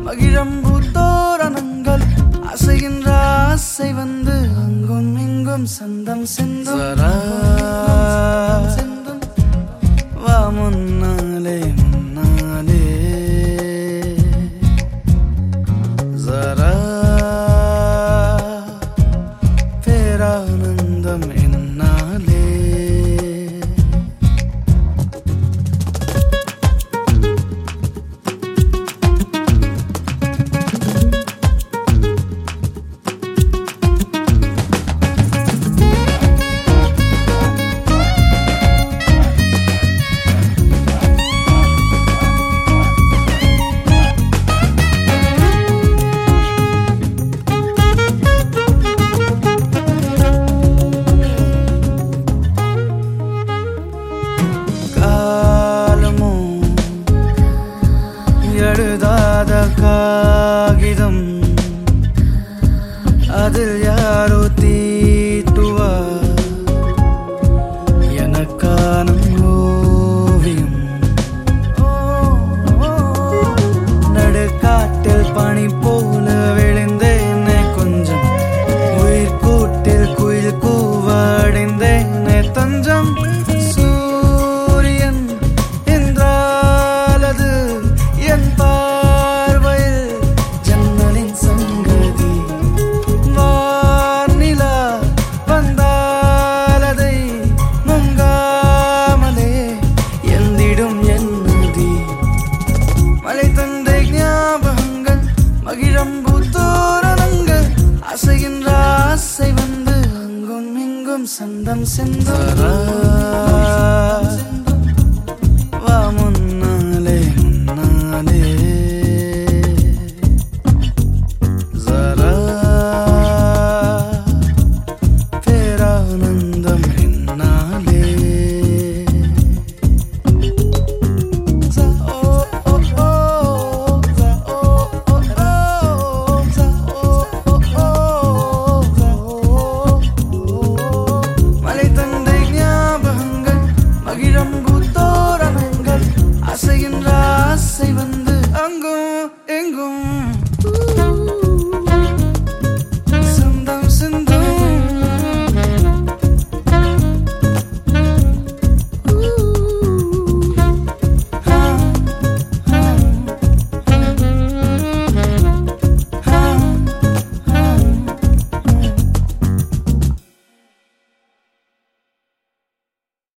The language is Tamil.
மகிழம்பூ தோரணங்கள் அசைகின்ற ஆசை வந்து அங்கும் இங்கும் சந்தம் செந்தும் செந்தும் வா முன்னாலே முன்னாலே ஜரா பேரானந்தம் என்னாலே காலமோ எழுதாத காகிதம் அதில் யாரோ தீட்டுவா எனக்கான ஓவியம் நடுக்காட்டில் பனி போல விழுந்தேனே கொஞ்சம் உயிர் கூட்டில் குயில் கூவடைந்தேனே தஞ்சம் சூரியன் என்றாலது என் பார்வையில் ஜன்னலின் சங்கதி வானிலா வந்தாலதை முங்காமலே எந்திடும் என் நதி மலை தந்தை ஞாபகங்கள் மகிழம்பூ தோரணங்கள் அசைகின்ற ஆசை வந்து அங்கும் இங்கும் சந்தம் செந்தரா